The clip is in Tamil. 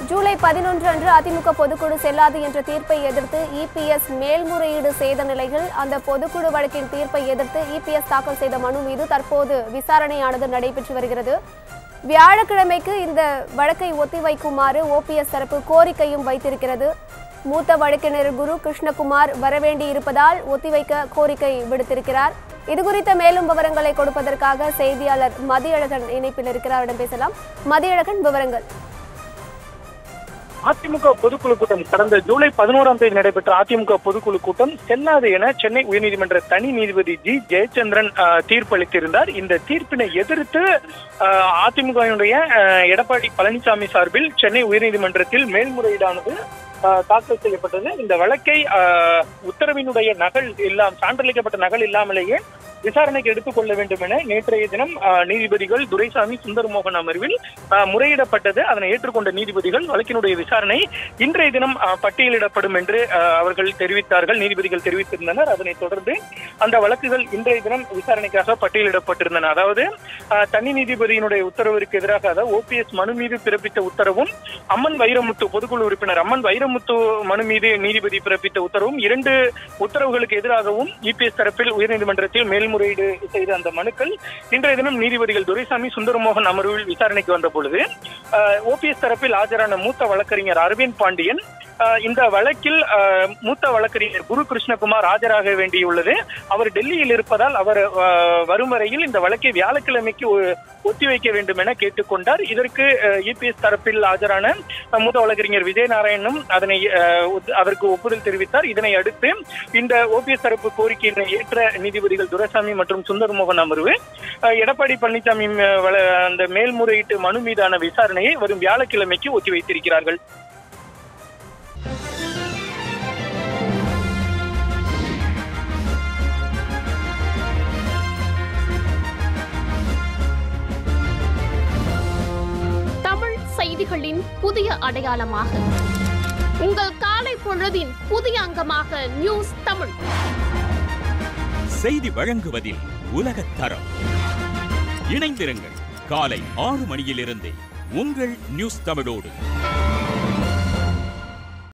ஜூலை பதினொன்று அன்று அதிமுக பொதுக்குழு செல்லாது என்ற தீர்ப்பை எதிர்த்து இபிஎஸ் மேல்முறையீடு செய்த நிலையில் அந்த பொதுக்குழு வழக்கின் தீர்ப்பை எதிர்த்து இபிஎஸ் தாக்கல் செய்த மனு மீது தற்போது விசாரணையானது நடைபெற்று வருகிறது வியாழக்கிழமைக்கு இந்த வழக்கை ஒத்திவைக்குமாறு ஓபிஎஸ் தரப்பு கோரிக்கையும் வைத்திருக்கிறது மூத்த வழக்கினர் குரு கிருஷ்ணகுமார் வரவேண்டி இருப்பதால் ஒத்திவைக்க கோரிக்கை விடுத்திருக்கிறார் இதுகுறித்த மேலும் விவரங்களை கொடுப்பதற்காக செய்தியாளர் மதியழகன் இணைப்பில் இருக்கிறார் அவரிடம் பேசலாம் மதியழகன் விவரங்கள் அதிமுக பொதுக்குழு கூட்டம் கடந்த ஜூலை பதினோராம் தேதி நடைபெற்ற அதிமுக பொதுக்குழு கூட்டம் செல்லாது என சென்னை உயர்நீதிமன்ற தனி நீதிபதி ஜி ஜெயச்சந்திரன் ஆஹ், தீர்ப்பளித்திருந்தார் இந்த தீர்ப்பினை எதிர்த்து ஆஹ், அதிமுகவினுடைய ஆஹ், எடப்பாடி பழனிசாமி சார்பில் சென்னை உயர்நீதிமன்றத்தில் மேல்முறையீடானது ஆஹ், தாக்கல் செய்யப்பட்டது இந்த வழக்கை ஆஹ், உத்தரவினுடைய நகல் எல்லாம் சான்றளிக்கப்பட்ட நகல் இல்லாமலேயே விசாரணைக்கு எடுத்துக்கொள்ள வேண்டும் என நேற்றைய தினம் ஆஹ், நீதிபதிகள் துரைசாமி சுந்தரமோகன் அமர்வில் ஆஹ், முறையிடப்பட்டது அதனை ஏற்றுக்கொண்ட நீதிபதிகள் வழக்கினுடைய விசாரணை இன்றைய தினம் ஆஹ், பட்டியலிடப்படும் என்று ஆஹ், அவர்கள் தெரிவித்தார்கள் நீதிபதிகள் தெரிவித்திருந்தனர் அதனைத் தொடர்ந்து அந்த வழக்குகள் இன்றைய தினம் விசாரணைக்காக பட்டியலிடப்பட்டிருந்தன அதாவது ஆஹ், தனி நீதிபதியினுடைய உத்தரவிற்கு எதிராக அதாவது ஓபிஎஸ் மனு மீது பிறப்பித்த உத்தரவும் அம்மன் வைரமுத்து பொதுக்குழு உறுப்பினர் அம்மன் வைரமுத்து மனு மீது நீதிபதி பிறப்பித்த உத்தரவும் இரண்டு உத்தரவுகளுக்கு எதிராகவும் இபிஎஸ் தரப்பில் உயர்நீதிமன்றத்தில் மேல்முறையீடு செய்த அந்த மனுக்கள் இன்றைய தினம் நீதிபதிகள் துரைசாமி சுந்தரமோகன் அமர்வில் விசாரணைக்கு வந்த பொழுது ஓபிஎஸ் தரப்பில் ஆஜரான மூத்த வழக்கறிஞர் அரவிந்த் பாண்டியன் ஆஹ், இந்த வழக்கில் ஆஹ், மூத்த வழக்கறிஞர் குரு கிருஷ்ணகுமார் ஆஜராக வேண்டியுள்ளது அவர் டெல்லியில் இருப்பதால் அவர் ஆஹ், வரும் வரையில் இந்த வழக்கை வியாழக்கிழமைக்கு ஒ- ஒத்திவைக்க வேண்டும் என கேட்டுக்கொண்டார் இதற்கு இபிஎஸ் தரப்பில் ஆஜரான அஹ், மூத்த வழக்கறிஞர் விஜய் நாராயணனும் அதனை அஹ், ஒத்- அதற்கு ஒப்புதல் தெரிவித்தார் இதனை அடுத்து இந்த ஓபிஎஸ் தரப்பு கோரிக்கையினை ஏற்ற நீதிபதிகள் துரைசாமி மற்றும் சுந்தரமோகன் அமர்வு அஹ், எடப்பாடி பழனிசாமி ம- வள- அந்த மேல்முறையீட்டு மனு மீதான விசாரணையை வரும் வியாழக்கிழமைக்கு ஒத்திவைத்திருக்கிறார்கள் தமிழ் செய்திகளின் புதிய அடையாளமாக உங்கள் காலை பொழுதின் புதிய அங்கமாக நியூஸ் தமிழ் செய்தி வழங்குவதில் உலகத் தரம் இணைந்திருங்கள் காலை ஆறு மணியிலிருந்தே உங்கள் நியூஸ் தமிழோடு